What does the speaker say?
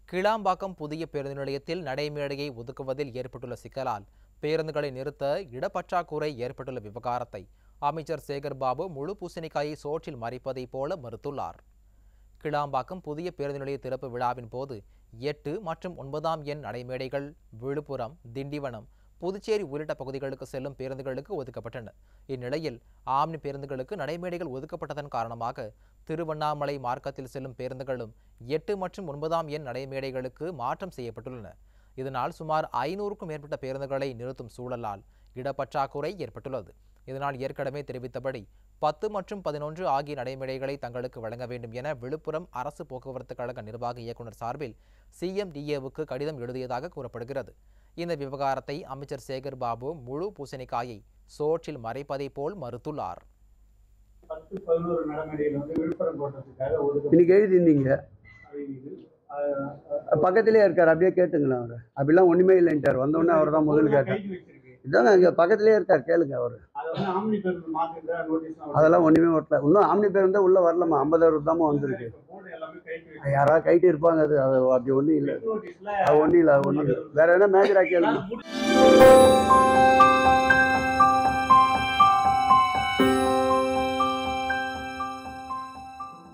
கிளாம்பாக்கம் புதிய பேருந்து நிலையத்தில் நடைமேடையை ஒதுக்குவதில் ஏற்பட்டுள்ள சிக்கலால் பேருந்துகளை நிறுத்த இடப்பற்றாக்குறை ஏற்பட்டுள்ள விவகாரத்தை அமைச்சர் சேகர் பாபு முழு பூசணிக்காயை சோற்றில் மறைப்பதைப் போல மறுத்துள்ளார் கிளாம்பாக்கம் புதிய பேருந்து நிலைய திறப்பு விழாவின் போது எட்டு மற்றும் ஒன்பதாம் எண் நடைமேடைகள் விழுப்புரம் திண்டிவனம் புதுச்சேரி உள்ளிட்ட பகுதிகளுக்கு செல்லும் பேருந்துகளுக்கு ஒதுக்கப்பட்டன இந்நிலையில் ஆம்னி பேருந்துகளுக்கு நடைமேடைகள் ஒதுக்கப்பட்டதன் காரணமாக திருவண்ணாமலை மார்க்கத்தில் செல்லும் பேருந்துகளும் எட்டு மற்றும் ஒன்பதாம் எண் நடைமேடைகளுக்கு மாற்றம் செய்யப்பட்டுள்ளன இதனால் சுமார் ஐநூறுக்கும் மேற்பட்ட பேருந்துகளை நிறுத்தும் சூழலால் இடப்பற்றாக்குறை ஏற்பட்டுள்ளது இதனால் ஏற்கனவே தெரிவித்தபடி பத்து மற்றும் பதினொன்று ஆகிய நடைமுறைகளை தங்களுக்கு வழங்க வேண்டும் என விழுப்புரம் அரசு போக்குவரத்து கழக நிர்வாக இயக்குநர் சார்பில் சிஎம்டிஏவுக்கு கடிதம் எழுதியதாக கூறப்படுகிறது இந்த விவகாரத்தை அமைச்சர் சேகர் பாபு முழு பூசணிக்காயை சோற்றில் மறைப்பதை போல் மறுத்துள்ளார் பத்து பதினோரு நடைமுறையில் வந்து விழுப்புரம் கோட்டத்துக்காக ஒதுக்கப்பட்ட இன்னைக்கு எழுதியிருந்தீங்க அறிவியல் அஹ், பக்கத்திலே இருக்கார் அப்படியே கேட்டுங்களேன் அவர் அப்படிலாம் ஒன்றுமே இல்லைன்ட்டார் வந்தோடனே அவர் தான் முதல் கேட்டார் கைது வச்சிருக்கு இதாங்க இங்கே பக்கத்திலே இருக்கார் கேளுங்க அவர் அதை வந்து ஆம்னி பேருந்து மாத்திட்டு நோட்டீஸ் அதெல்லாம் ஒன்றுமே வரல இன்னும் ஆம்னி பேர் இருந்தால் உள்ளே வரலாமா ஐம்பதாயிரம் தாம்மா வந்திருக்கு போர்டு எல்லாமே கைது வச்சிருக்கு யாராவது கைட்டு இருப்பாங்க அது அது அப்படி ஒன்றும் இல்லை நோட்டீஸ்ல அது ஒன்றும் இல்லை ஒன்றும் இல்லை வேற என்ன மேஜராக கேளுங்க அதாவது